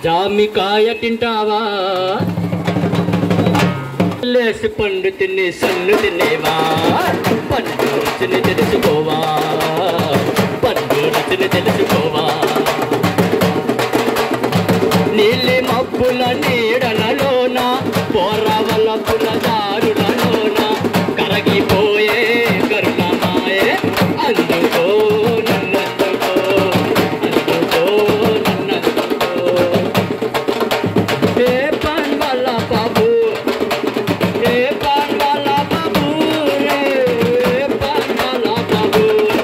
జామికాయ తింటావా లేసి పండు తిని సన్ను తినేవా పండు రుచిని తెలుసుకోవా పండు రుచిని తెలుసుకోవా నీలి మబ్బుల నీడలలోన పోరవల పులదారులలోన కరగిపోయే కరుణమాయే అందుకో నన్నందుకో అందుకో నన్నందుకో ఏ పాన్ వాళ్ళ బాబు ఏ పాన్ వాళ్ళ బాబు రే ఏ పాన్ వాళ్ళ బాబు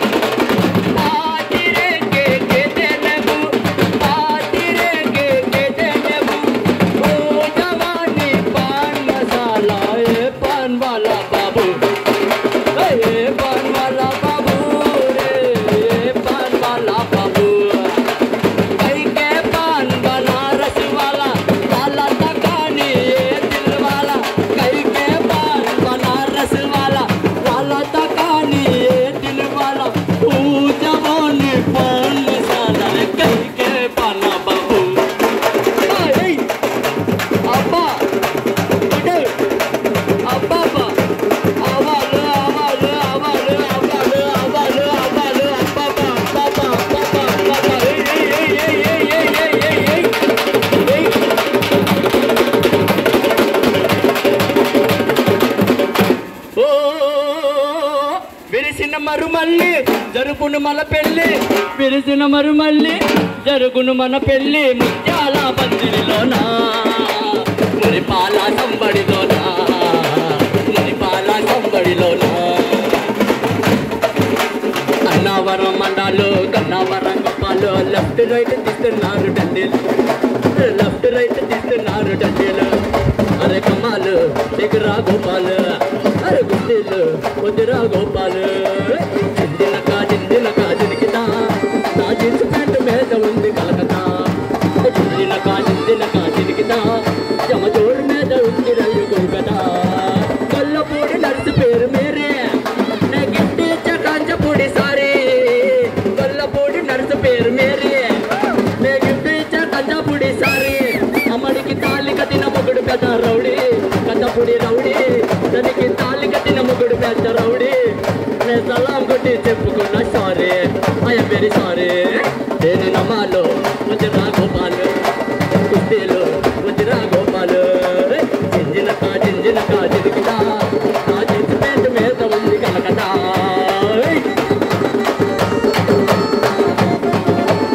పాతిరే కే కే తెనబు పాతిరే కే కే తెనబు ఓ జవానీ పాన్ మసాలా ఏ పాన్ వాలా బాబు ఏ పాన్ వాలా బాబు రే ఏ పాన్ వాలా బాబు कई के पान बनारस वाला वाला तकानी ये दिल वाला कई के पान बनारस वाला वाला तकानी ये दिल वाला तू जवानी पान मसाला रे कई के पाना बाबू आई अब्बा इधर अब्बा अब्बा आवाल आवाल आवाल आवाल आवाल आवाल अब्बा अब्बा अब्बा अब्बा अब्बा ए ए ए ए ए ए ए ఓ విరిసిన మరుమల్లి జరుగును మన పెళ్ళి విరిసిన మరుమల్లి జరుగును మన పెళ్ళి ముత్యాల పందిరిలోనా మురిపాల సంబడిలోనా మురిపాల సంబడిలోనా అన్నవరం మండాలు కన్నవరం గొప్పలు లెఫ్ట్ రైట్ తీస్తున్నారు డండీలు లెఫ్ట్ రైట్ తీస్తున్నారు డండీలు అరే కమ్మాలు దిగురా గోపాలు అరే గుండీలు వదిరా గోపాలు చిందిన కా చిందిన కా జినికితా నా జీన్స్ ప్యాంట్ మీద ఉంది కలకతా చిందిన కా చిందిన కా జినికితా జమజోడు మీద ఉంది రైలు కోల్కతా కొల్లపూడి నర్సు పేరు మేరే నెగిట్టి చకాంచపూడి సారీ కొల్లపూడి నర్సు పేరు మేరే నెగిట్టి చకాంచపూడి సారీ అమ్మడికి తాళి కట్టిన మొగుడు పెద్ద రౌడీ కన్నపూడి రౌడీ దానికి తాళి కట్టిన మొగుడు పెద్ద రౌడీ నేను సలాం కొట్టి చెప్పుకున్నా సారీ ఐఎమ్ వెరీ సారీ నేను నమ్మాలో